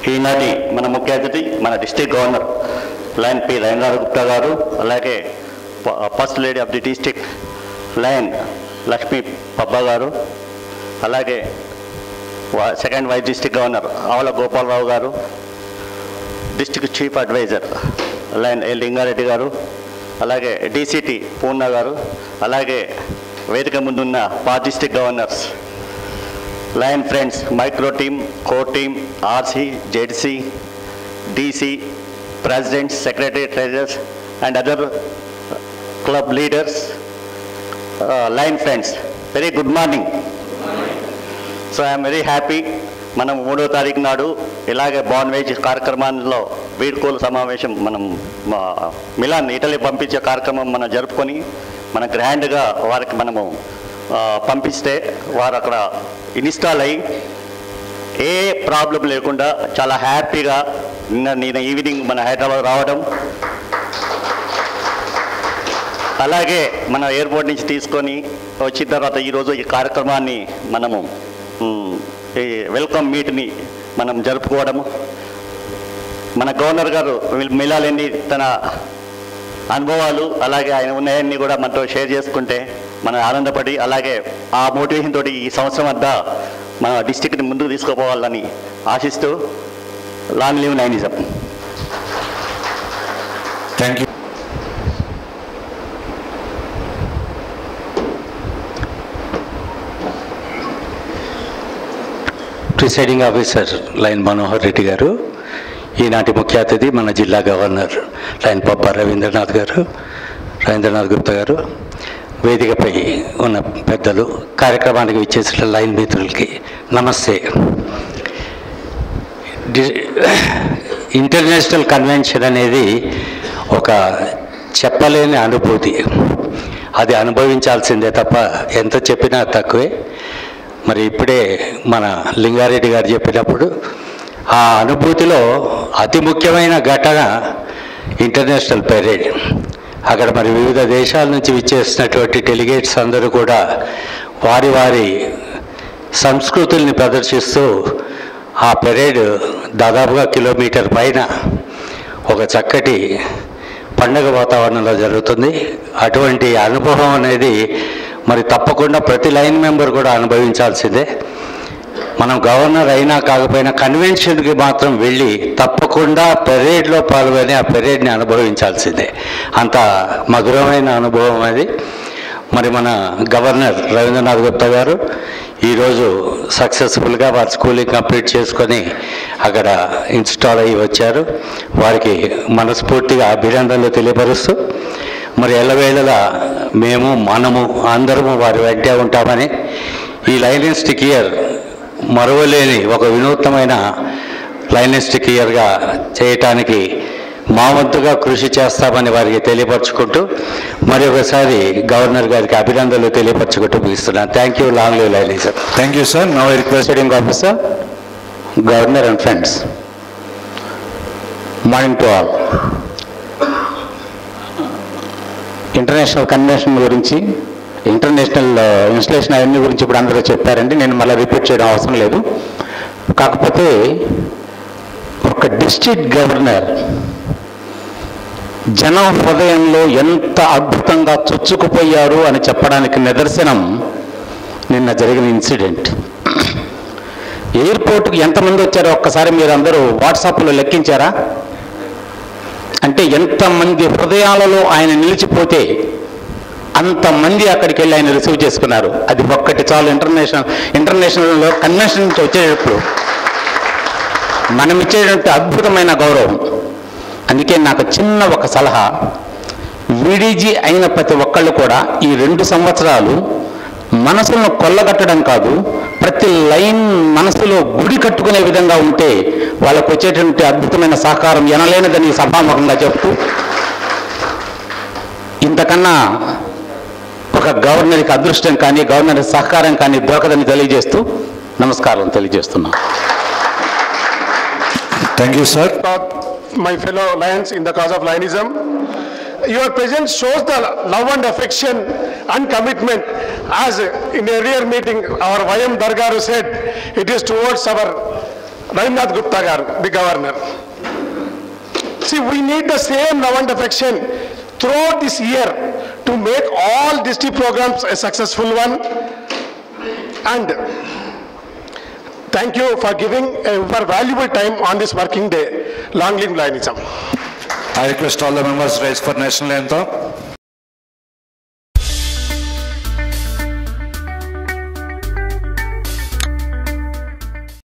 ఈనాటి మన ముఖ్య అతిథి మన district governor lion P Ravindranath Gupta garu అలాగే ప- first lady of the district lion Lakshmi Pabba garu అలాగే వా- second vice district governor Avala Gopalarao garu district chief adviser lion L Lingareddy garu అలాగే డీసీటీ పూర్ణ గారు అలాగే వేదిక ముందున్న past district governors lion friends micro team core team RC ZC DC presidents secretary treasurers and other club leaders lion friends very good morning so I'm very happy మనం మూడో తారీఖు నాడు ఇలాగే బాన్ veg కార్యక్రమాల్లో వీడ్కోలు సమావేశం మనం మా మిలాన్ ఇటలీ పంపించే కార్యక్రమం మనం జరుపుకొని మన గ్రాండ్గా వారికి మనము ఆ, పంపిస్తే వారు అక్కడ ఇన్స్టాల్ అయ్యి ఏ ప్రాబ్లం లేకుండా చాలా హ్యాపీగా నిన్న నిన్న ఈవినింగ్ మన హైదరాబాద్ రావడం అలాగే మన ఎయిర్పోర్ట్ నుంచి తీసుకొని వచ్చిన తర్వాత ఈరోజు ఈ కార్యక్రమాన్ని మనము మ్, ఈ వెల్కమ్ మీట్ని మనం జరుపుకోవడము మన గవర్నర్ గారు మిలాలని తన అనుభవాలు అలాగే ఆయన ఉన్నాయన్నీ కూడా మనతో షేర్ చేసుకుంటే మనం ఆనందపడి అలాగే ఆ మోటివేషన్ తోటి ఈ సంవత్సరం అంతా మన డిస్టిక్ని ముందుకు తీసుకుపోవాలని ఆశిస్తూ long live lionism thank you presiding officer lion Manohar Reddy garu ఈనాటి ముఖ్య అతిథి మన జిల్లా గవర్నర్ లైన్ పబ్బ రవీంద్రనాథ్ గారు రవీంద్రనాథ్ గుప్తా గారు వేదికపై ఉన్న పెద్దలు కార్యక్రమానికి విచ్చేసిన లైన్ మిత్రులకి నమస్తే డి- ఇంటర్నేషనల్ కన్వెన్షన్ అనేది ఒక చెప్పలేని అనుభూతి అది అనుభవించాల్సిందే తప్ప ఎంత చెప్పినా తక్కువే మరి ఇప్పుడే మన లింగారెడ్డి గారు చెప్పినప్పుడు ఆ అనుభూతిలో అతి ముఖ్యమైన ఘటన ఇంటర్నేషనల్ పెరేడ్ అక్కడ మరి వివిధ దేశాల నుంచి విచ్చేసినటువంటి డెలిగేట్స్ అందరూ కూడా వారి వారి సంస్కృతుల్ని ప్రదర్శిస్తూ ఆ పెరేడ్ దాదాపుగా కిలోమీటర్ పైన ఒక చక్కటి పండగ వాతావరణంలో జరుగుతుంది అటువంటి అనుభవం అనేది మరి తప్పకుండా ప్రతి లైన్ మెంబర్ కూడా అనుభవించాల్సిందే మనం గవర్నర్ అయినా కాకపోయినా కన్వెన్షన్కి మాత్రం వెళ్ళి తప్పకుండా పెరేడ్లో పాల్గొని ఆ పెరేడ్ని అనుభవించాల్సిందే అంత మధురమైన అనుభవం అది మరి మన గవర్నర్ రవీంద్రనాథ్ గుప్తా గారు ఈరోజు సక్సెస్ఫుల్గా వారి స్కూలింగ్ కంప్లీట్ చేసుకొని అక్కడ ఇన్స్టాల్ అయ్యి వచ్చారు వారికి మనస్ఫూర్తిగా అభినందనలు తెలియపరుస్తూ మరి ఎల్లవేళలా మేము మనము అందరము వారి వెంటే ఉంటామని ఈ లైనిస్టిక్ ఇయర్ మరువలేని ఒక వినూత్నమైన లైనిస్టిక్ ఇయర్గా చేయటానికి మా వంతుగా కృషి చేస్తామని వారికి తెలియపరచుకుంటూ మరి ఒకసారి గవర్నర్ గారికి అభినందనలు తెలియపరచుకుంటూ ముగిస్తున్నాను థ్యాంక్ యూ లాంగ్ లివ్ లైలీ sir thank you sir now I request presiding officer governor and friends morning to all international convention గురించి ఇంటర్నేషనల్ ఇన్స్టలేషన్ అవన్నీ గురించి ఇప్పుడు అందరూ చెప్పారండి నేను మళ్ళీ రిపీట్ చేయడం అవసరం లేదు కాకపోతే ఒక డిస్ట్రిక్ట్ గవర్నర్ జన హృదయంలో ఎంత అద్భుతంగా చొచ్చుకుపోయారు అని చెప్పడానికి నిదర్శనం నిన్న జరిగిన ఇన్సిడెంట్ ఎయిర్పోర్ట్కి ఎంతమంది వచ్చారో ఒక్కసారి మీరు అందరూ వాట్సాప్లో లెక్కించారా అంటే ఎంతమంది హృదయాలలో ఆయన నిలిచిపోతే అంతమంది అక్కడికి వెళ్ళి ఆయన రిసీవ్ చేసుకున్నారు అది ఒక్కటి చాలు ఇంటర్నేషనల్ ఇంటర్నేషనల్ కన్వెన్షన్ నుంచి వచ్చేటప్పుడు మనం ఇచ్చేటువంటి అద్భుతమైన గౌరవం అందుకే నాకు చిన్న ఒక సలహా విడిజీ అయిన ప్రతి ఒక్కళ్ళు కూడా ఈ రెండు సంవత్సరాలు మనసులను కొల్లగట్టడం కాదు ప్రతి లైన్ మనసులో గుడి కట్టుకునే విధంగా ఉంటే వాళ్ళకు వచ్చేటువంటి అద్భుతమైన సహకారం ఎనలేనిదని సభాముఖంగా చెప్తూ ఇంతకన్నా ఒక గవర్నర్కి అదృష్టం కానీ గవర్నర్ సహకారం కానీ దొరకదని తెలియజేస్తూ నమస్కారం తెలియజేస్తున్నాను thank you sir my fellow lions in the cause of Lionism. Your presence shows the love and affection and commitment. As in earlier meeting, our YM Dargaru said, it is towards our Ravinath Gupta garu, the governor. See, we need the same love and affection throughout this year to make all district programs a successful one. And thank you for giving a for valuable time on this working day. Long live Lionism. I request all the members rise for national anthem.